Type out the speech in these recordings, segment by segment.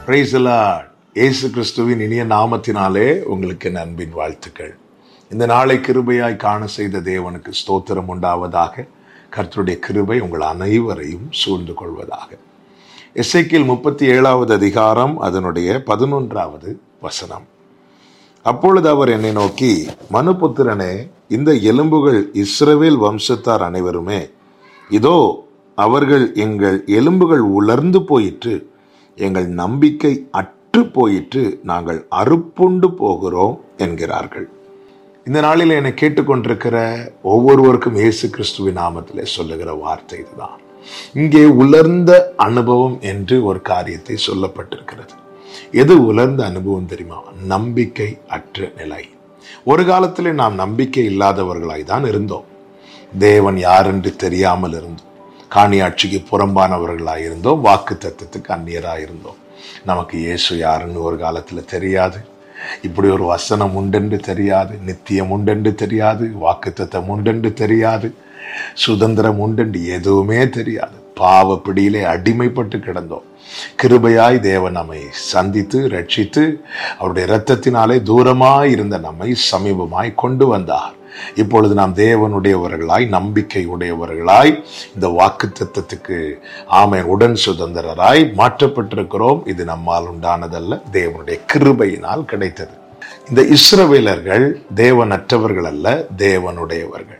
பிரைசலாட் இயேசு கிறிஸ்துவின் இனிய நாமத்தினாலே உங்களுக்கு என் அன்பின் வாழ்த்துக்கள் இந்த நாளை கிருபையாய் காண செய்த தேவனுக்கு ஸ்தோத்திரம் உண்டாவதாக கர்த்தருடைய கிருபை உங்கள் அனைவரையும் சூழ்ந்து கொள்வதாக எஸ்ஐக்கில் முப்பத்தி ஏழாவது அதிகாரம் அதனுடைய பதினொன்றாவது வசனம் அப்பொழுது அவர் என்னை நோக்கி மனுபுத்திரனே இந்த எலும்புகள் இஸ்ரவேல் வம்சத்தார் அனைவருமே இதோ அவர்கள் எங்கள் எலும்புகள் உலர்ந்து போயிற்று எங்கள் நம்பிக்கை அற்று போயிற்று நாங்கள் அறுப்புண்டு போகிறோம் என்கிறார்கள் இந்த நாளில் என்னை கேட்டுக்கொண்டிருக்கிற ஒவ்வொருவருக்கும் இயேசு கிறிஸ்துவின் நாமத்திலே சொல்லுகிற வார்த்தை இதுதான் இங்கே உலர்ந்த அனுபவம் என்று ஒரு காரியத்தை சொல்லப்பட்டிருக்கிறது எது உலர்ந்த அனுபவம் தெரியுமா நம்பிக்கை அற்ற நிலை ஒரு காலத்தில் நாம் நம்பிக்கை இல்லாதவர்களாய் தான் இருந்தோம் தேவன் யார் என்று தெரியாமல் இருந்தோம் காணியாட்சிக்கு புறம்பானவர்களாய் இருந்தோம் வாக்கு தத்துவத்துக்கு அந்நியராக இருந்தோம் நமக்கு இயேசு யாருன்னு ஒரு காலத்தில் தெரியாது இப்படி ஒரு வசனம் உண்டென்று தெரியாது நித்தியம் உண்டென்று தெரியாது வாக்குத்தத்தம் உண்டென்று தெரியாது சுதந்திரம் உண்டென்று எதுவுமே தெரியாது பாவ பிடியிலே அடிமைப்பட்டு கிடந்தோம் கிருபையாய் தேவன் நம்மை சந்தித்து ரட்சித்து அவருடைய இரத்தத்தினாலே தூரமாய் இருந்த நம்மை சமீபமாய் கொண்டு வந்தார் இப்பொழுது நாம் தேவனுடையவர்களாய் நம்பிக்கை உடையவர்களாய் இந்த வாக்கு தத்துவத்துக்கு ஆமை உடன் சுதந்திரராய் மாற்றப்பட்டிருக்கிறோம் இது நம்மால் உண்டானதல்ல தேவனுடைய கிருபையினால் கிடைத்தது இந்த இஸ்ரவேலர்கள் தேவனற்றவர்கள் அல்ல தேவனுடையவர்கள்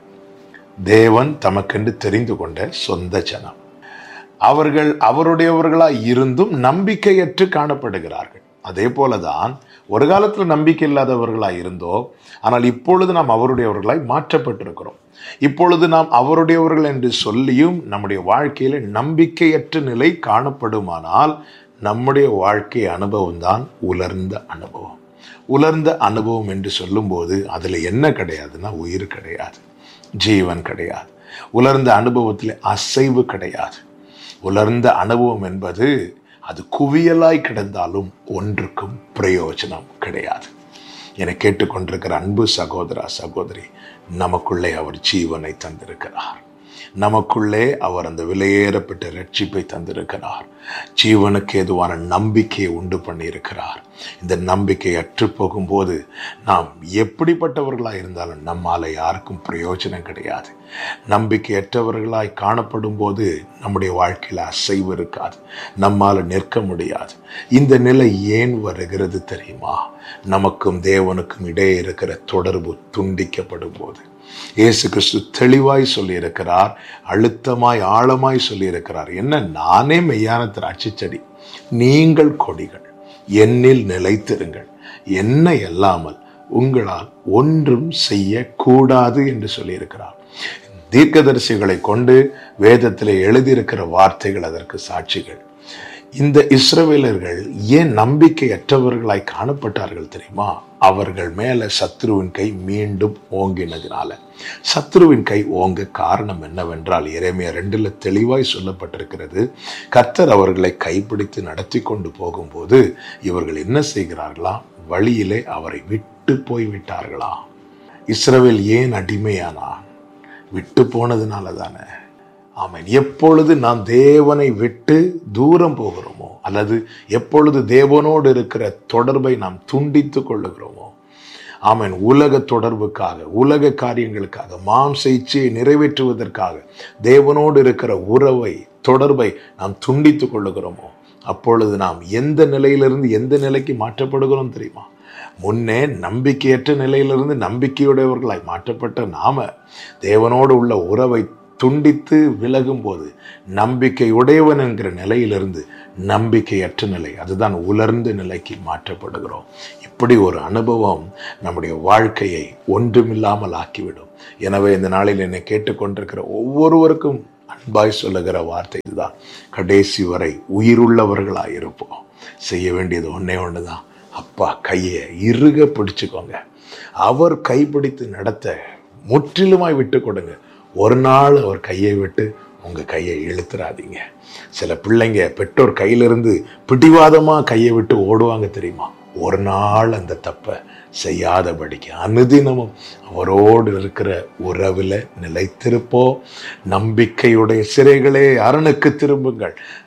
தேவன் தமக்கென்று தெரிந்து கொண்ட சொந்த ஜனம் அவர்கள் அவருடையவர்களாய் இருந்தும் நம்பிக்கையற்று காணப்படுகிறார்கள் அதே போலதான் ஒரு காலத்தில் நம்பிக்கை இல்லாதவர்களாய் இருந்தோம் ஆனால் இப்பொழுது நாம் அவருடையவர்களாய் மாற்றப்பட்டிருக்கிறோம் இப்பொழுது நாம் அவருடையவர்கள் என்று சொல்லியும் நம்முடைய வாழ்க்கையில நம்பிக்கையற்ற நிலை காணப்படுமானால் நம்முடைய வாழ்க்கை அனுபவம் தான் உலர்ந்த அனுபவம் உலர்ந்த அனுபவம் என்று சொல்லும்போது அதில் என்ன கிடையாதுன்னா உயிர் கிடையாது ஜீவன் கிடையாது உலர்ந்த அனுபவத்தில் அசைவு கிடையாது உலர்ந்த அனுபவம் என்பது அது குவியலாய் கிடந்தாலும் ஒன்றுக்கும் பிரயோஜனம் கிடையாது என கேட்டுக்கொண்டிருக்கிற அன்பு சகோதரா சகோதரி நமக்குள்ளே அவர் ஜீவனை தந்திருக்கிறார் நமக்குள்ளே அவர் அந்த விலையேறப்பட்ட ரட்சிப்பை தந்திருக்கிறார் ஜீவனுக்கு ஏதுவான நம்பிக்கையை உண்டு பண்ணியிருக்கிறார் இந்த நம்பிக்கை அற்று போகும்போது நாம் எப்படிப்பட்டவர்களாக இருந்தாலும் நம்மால் யாருக்கும் பிரயோஜனம் கிடையாது நம்பிக்கையற்றவர்களாய் காணப்படும் போது நம்முடைய வாழ்க்கையில் அசைவு இருக்காது நம்மால் நிற்க முடியாது இந்த நிலை ஏன் வருகிறது தெரியுமா நமக்கும் தேவனுக்கும் இடையே இருக்கிற தொடர்பு துண்டிக்கப்படும் போது இயேசு கிறிஸ்து தெளிவாய் சொல்லியிருக்கிறார் அழுத்தமாய் ஆழமாய் சொல்லியிருக்கிறார் என்ன நானே மெய்யான திராட்சை செடி நீங்கள் கொடிகள் என்னில் நிலைத்திருங்கள் என்னை அல்லாமல் உங்களால் ஒன்றும் செய்யக்கூடாது என்று சொல்லியிருக்கிறார் தீர்க்கதரிசிகளை கொண்டு வேதத்தில் எழுதியிருக்கிற வார்த்தைகள் அதற்கு சாட்சிகள் இந்த இஸ்ரவேலர்கள் ஏன் நம்பிக்கையற்றவர்களாய் காணப்பட்டார்கள் தெரியுமா அவர்கள் மேல சத்ருவின் கை மீண்டும் ஓங்கினதினால சத்ருவின் கை ஓங்க காரணம் என்னவென்றால் இறைமைய ரெண்டுல தெளிவாய் சொல்லப்பட்டிருக்கிறது கர்த்தர் அவர்களை கைப்பிடித்து நடத்தி கொண்டு போகும்போது இவர்கள் என்ன செய்கிறார்களாம் வழியிலே அவரை விட்டு போய் விட்டார்களாம் இஸ்ரவேல் ஏன் அடிமையானான் விட்டு போனதுனால தானே ஆமேன் எப்பொழுது நாம் தேவனை விட்டு தூரம் போகிறோமோ அல்லது எப்பொழுது தேவனோடு இருக்கிற தொடர்பை நாம் துண்டித்து கொள்ளுகிறோமோ ஆமேன் உலக தொடர்புக்காக உலக காரியங்களுக்காக மாம்ச இச்சையை நிறைவேற்றுவதற்காக தேவனோடு இருக்கிற உறவை தொடர்பை நாம் துண்டித்து கொள்ளுகிறோமோ அப்பொழுது நாம் எந்த நிலையிலிருந்து எந்த நிலைக்கு மாற்றப்படுகிறோம் தெரியுமா முன்னே நம்பிக்கையற்ற நிலையிலிருந்து நம்பிக்கையுடையவர்களாய் மாற்றப்பட்ட நாம தேவனோடு உள்ள உறவை துண்டித்து விலகும் போது நம்பிக்கை உடையவன் என்கிற நிலையிலிருந்து நம்பிக்கையற்ற நிலை அதுதான் உலர்ந்த நிலைக்கு மாற்றப்படுகிறோம் இப்படி ஒரு அனுபவம் நம்முடைய வாழ்க்கையை ஒன்றுமில்லாமல் ஆக்கிவிடும் எனவே இந்த நாளில் என்னை கேட்டுக்கொண்டிருக்கிற ஒவ்வொருவருக்கும் அன்பாய் சொல்லுகிற வார்த்தை இதுதான் கடைசி வரை உயிருள்ளவர்களாக இருப்போம் செய்ய வேண்டியது ஒன்றே ஒன்று தான் அப்பா கையை இறுக பிடிச்சுக்கோங்க அவர் கைப்பிடித்து நடத்த முற்றிலுமாய் விட்டு கொடுங்க ஒரு நாள் அவர் கையை விட்டு உங்கள் கையை இழுத்துறாதீங்க சில பிள்ளைங்க பெற்றோர் கையிலிருந்து பிடிவாதமாக கையை விட்டு ஓடுவாங்க தெரியுமா ஒரு நாள் அந்த தப்பை செய்யாதபடிக்கு அனுதினமும் அவரோடு இருக்கிற உறவில் நிலைத்திருப்போம் நம்பிக்கையுடைய சிறைகளே அரணுக்கு திரும்புங்கள்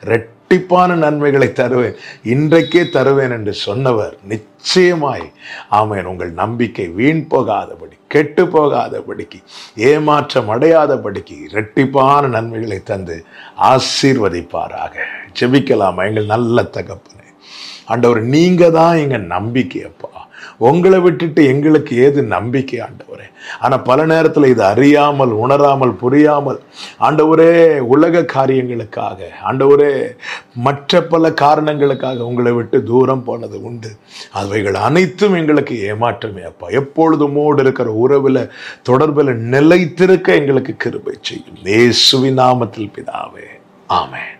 இரட்டிப்பான நன்மைகளை தருவேன் இன்றைக்கே தருவேன் என்று சொன்னவர் நிச்சயமாய் ஆமேன் உங்கள் நம்பிக்கை வீண் போகாதபடி கெட்டு போகாதபடிக்கு ஏமாற்றம் அடையாதபடிக்கு இரட்டிப்பான நன்மைகளை தந்து ஆசீர்வதிப்பாராக ஜெபிக்கலாமா எங்கள் நல்ல தகப்பனே ஆண்டவர் நீங்க தான் எங்க நம்பிக்கை அப்பா உங்களை விட்டுட்டு எங்களுக்கு ஏது நம்பிக்கை ஆண்டவரே ஆனா பல நேரத்துல இது அறியாமல் உணராமல் புரியாமல் ஆண்டவரே உலக காரியங்களுக்காக ஆண்டவரே மற்ற பல காரணங்களுக்காக உங்களை விட்டு தூரம் போனது உண்டு அவைகள் அனைத்தும் எங்களுக்கு ஏமாற்றமே அப்பா எப்பொழுதும் மோடு இருக்கிற உறவுல தொடர்பில் நிலைத்திருக்க எங்களுக்கு கிருபை செய்யும் இயேசுவின் நாமத்தில் பிதாவே ஆமென்